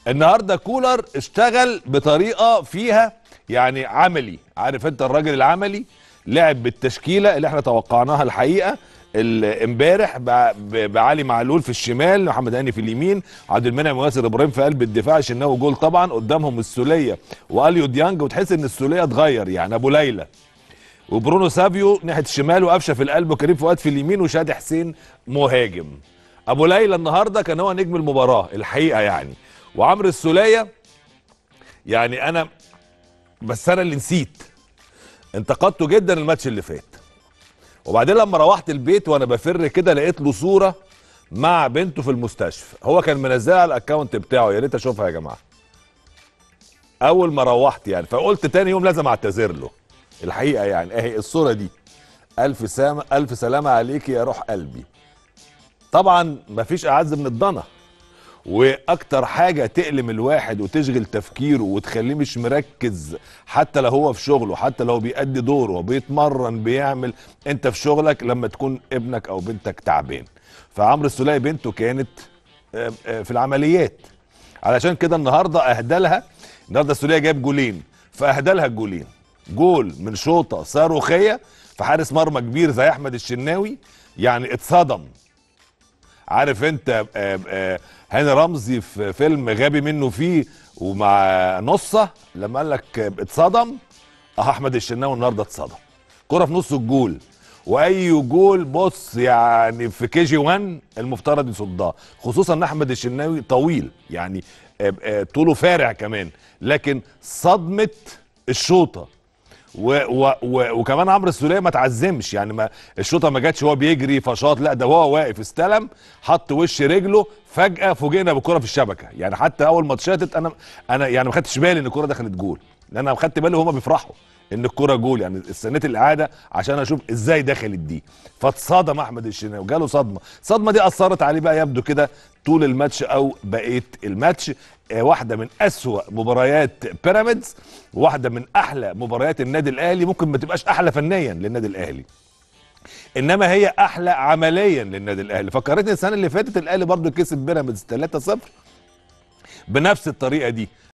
النهارده كولر اشتغل بطريقه فيها يعني عملي عارف انت الراجل العملي لعب بالتشكيله اللي احنا توقعناها الحقيقه ال- امبارح ب- ب- بعلي معلول في الشمال محمد هاني في اليمين عبد المنعم وياسر ابراهيم في قلب الدفاع شناوي جول طبعا قدامهم السوليه واليو ديانج وتحس ان السوليه اتغير يعني ابو ليلى وبرونو سافيو ناحيه الشمال وقفشه في القلب وكريم فؤاد في اليمين وشادي حسين مهاجم ابو ليلى النهارده كان هو نجم المباراه الحقيقه يعني وعمرو السوليه يعني انا بس انا اللي نسيت انتقدته جدا الماتش اللي فات وبعدين لما روحت البيت وانا بفر كده لقيت له صوره مع بنته في المستشفى هو كان منزلها على الاكونت بتاعه يا ريت اشوفها يا جماعه اول ما روحت يعني فقلت تاني يوم لازم اعتذر له الحقيقه يعني اهي الصوره دي الف سلامه الف سلامه عليك يا روح قلبي طبعا مفيش اعز من الضنا واكتر حاجه تألم الواحد وتشغل تفكيره وتخليه مش مركز حتى لو هو في شغله حتى لو بيأدي دوره وبيتمرن بيعمل انت في شغلك لما تكون ابنك او بنتك تعبان فعمرو السولية بنته كانت آه، آه، في العمليات علشان كده النهارده اهدى لها النهارده السولية جايب جولين فاهدى لها الجولين جول من شوطه صاروخيه في حارس مرمى كبير زي احمد الشناوي يعني اتصدم عارف انت آه، آه، هاني رمزي في فيلم غبي منه فيه ومع نصه لما قال لك آه، اتصدم اه احمد الشناوي النهارده اتصدم كرة في نص الجول واي جول بص يعني في كي جي 1 المفترض يصدها خصوصا ان احمد الشناوي طويل يعني آه، آه، طوله فارع كمان لكن صدمه الشوطه و و و وكمان عمرو السوليه ما تعزمش يعني ما الشوطه ما جاتش هو بيجري فشاط لا ده هو واقف استلم حط وش رجله فجاه فوجئنا بالكره في الشبكه يعني حتى اول ما اتشاطت انا انا يعني ما خدتش بالي ان الكره دخلت جول لان انا خدت بالي وهما بيفرحوا ان الكره جول يعني استنيت الاعاده عشان اشوف ازاي دخلت دي فاتصدم احمد الشناوي جاله صدمه الصدمه دي اثرت عليه بقى يبدو كده طول الماتش او بقيه الماتش آه، واحده من اسوا مباريات بيراميدز واحده من احلى مباريات النادي الاهلي ممكن ما تبقاش احلى فنيا للنادي الاهلي انما هي احلى عمليا للنادي الاهلي فكرتني السنه اللي فاتت الاهلي برضو كسب بيراميدز 3-0 بنفس الطريقه دي